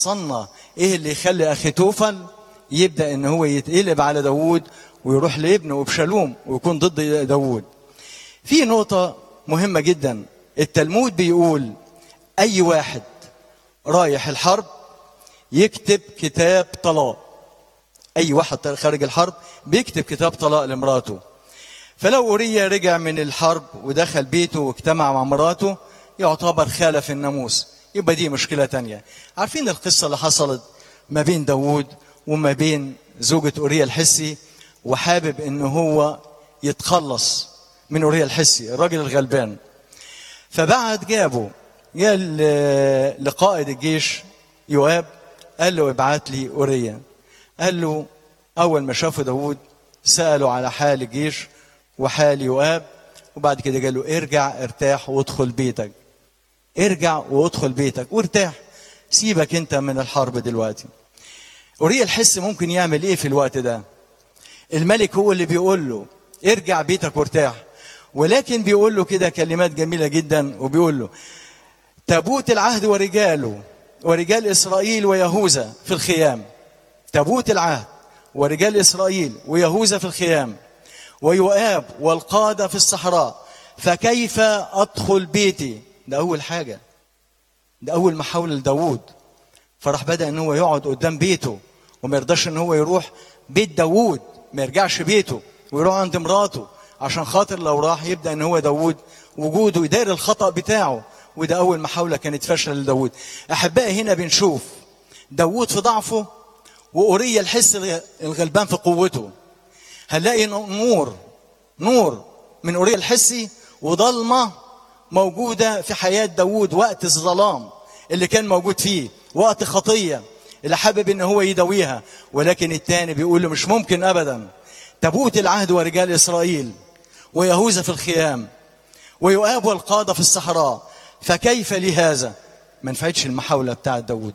صنع ايه اللي يخلي اخي توفل يبدا ان هو يتقلب على داوود ويروح لابنه ابشالوم ويكون ضد داوود في نقطه مهمه جدا التلمود بيقول اي واحد رايح الحرب يكتب كتاب طلاق اي واحد خارج الحرب بيكتب كتاب طلاق لمراته فلو اوريا رجع من الحرب ودخل بيته واجتمع مع مراته يعتبر خالف الناموس يبقى دي مشكله تانية عارفين القصه اللي حصلت ما بين داوود وما بين زوجة أوريا الحسي وحابب ان هو يتخلص من أوريا الحسي الراجل الغلبان فبعد جابه قال لقائد الجيش يواب قال له ابعت لي أوريا قال له أول ما شافه داوود سأله على حال الجيش وحال يواب وبعد كده قال له ارجع ارتاح وادخل بيتك ارجع وادخل بيتك وارتاح سيبك انت من الحرب دلوقتي أوريا الحس ممكن يعمل ايه في الوقت ده الملك هو اللي بيقول له ارجع بيتك وارتاح ولكن بيقول له كده كلمات جميلة جدا وبيقول له تابوت العهد ورجاله ورجال إسرائيل ويهوذا في الخيام تابوت العهد ورجال إسرائيل ويهوذا في الخيام ويؤاب والقادة في الصحراء فكيف أدخل بيتي ده أول حاجة ده أول محاولة لداود فراح بدأ ان هو يقعد قدام بيته وما يرضاش ان هو يروح بيت داوود ما يرجعش بيته ويروح عند مراته عشان خاطر لو راح يبدا ان هو داوود وجوده يدار الخطا بتاعه وده اول محاوله كانت فاشله لداوود احبائي هنا بنشوف داوود في ضعفه واوريا الحس الغلبان في قوته هنلاقي نور نور من اوريا الحسي وضلمه موجوده في حياه داوود وقت الظلام اللي كان موجود فيه وقت خطية اللي حابب ان هو يداويها ولكن التاني بيقول له مش ممكن ابدا تابوت العهد ورجال اسرائيل ويهوذا في الخيام ويؤاب والقادة في الصحراء فكيف لهذا ما نفعتش المحاولة بتاعة داود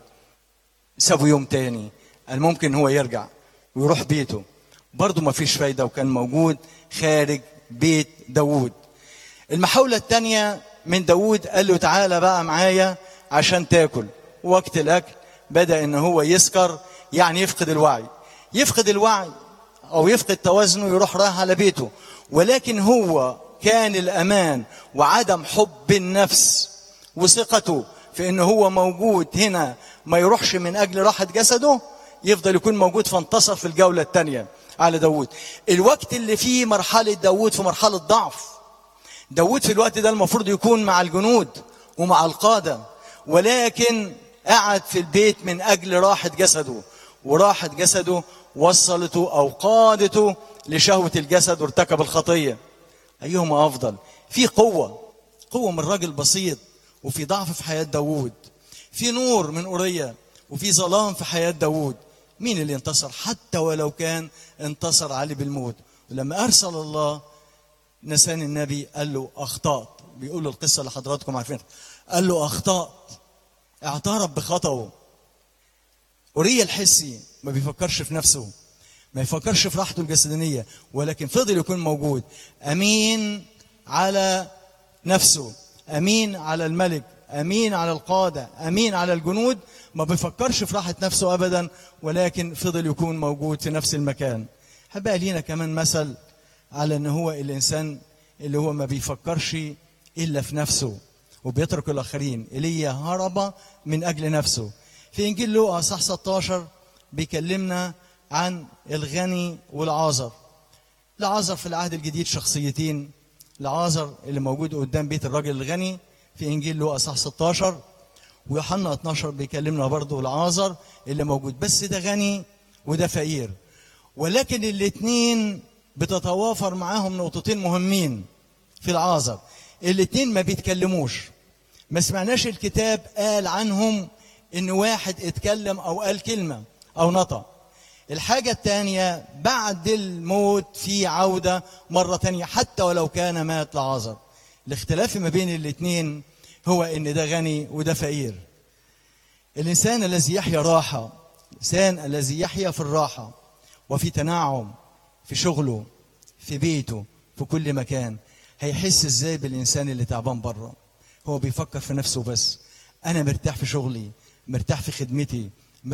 سابوا يوم تاني قال ممكن هو يرجع ويروح بيته برضه ما فيش فايدة وكان موجود خارج بيت داود المحاولة التانية من داود قال له تعالى بقى معايا عشان تاكل وقت الاكل بدا ان هو يسكر يعني يفقد الوعي يفقد الوعي او يفقد توازنه يروح رايح على بيته ولكن هو كان الامان وعدم حب النفس وثقته في ان هو موجود هنا ما يروحش من اجل راحه جسده يفضل يكون موجود فانتصر في الجوله الثانيه على داوود الوقت اللي فيه مرحله داوود في مرحله ضعف داوود في الوقت ده المفروض يكون مع الجنود ومع القاده ولكن قعد في البيت من اجل راحه جسده وراحه جسده وصلته او قادته لشهوه الجسد وارتكب الخطيه ايهما افضل في قوه قوه من راجل بسيط وفي ضعف في حياه داوود في نور من اوريا وفي ظلام في حياه داوود مين اللي انتصر حتى ولو كان انتصر عليه بالموت ولما ارسل الله نسان النبي قال له اخطات بيقول له القصه اللي حضراتكم عارفينها قال له اخطات اعترف بخطأه أوريا الحسي ما بيفكرش في نفسه ما يفكرش في راحته الجسدانية ولكن فضل يكون موجود أمين على نفسه أمين على الملك أمين على القادة أمين على الجنود ما بيفكرش في راحة نفسه أبدا ولكن فضل يكون موجود في نفس المكان هبقى لينا كمان مثل على أن هو الإنسان اللي هو ما بيفكرش إلا في نفسه وبيترك الاخرين ايليا هرب من اجل نفسه في انجيل لوقا صح 16 بيكلمنا عن الغني والعازر العازر في العهد الجديد شخصيتين العازر اللي موجود قدام بيت الراجل الغني في انجيل لوقا صح 16 ويوحنا 12 بيكلمنا برضه العازر اللي موجود بس ده غني وده فقير ولكن الاثنين بتتوافر معاهم نقطتين مهمين في العازر الاثنين ما بيتكلموش ما سمعناش الكتاب قال عنهم ان واحد اتكلم او قال كلمة او نطق الحاجة الثانية بعد الموت في عودة مرة تانية حتى ولو كان مات لعازر الاختلاف ما بين الاثنين هو ان ده غني وده فقير الانسان الذي يحيا راحة الانسان الذي يحيا في الراحة وفي تنعم في شغله في بيته في كل مكان هيحس ازاي بالانسان اللي تعبان بره هو بيفكر في نفسه بس انا مرتاح في شغلي مرتاح في خدمتي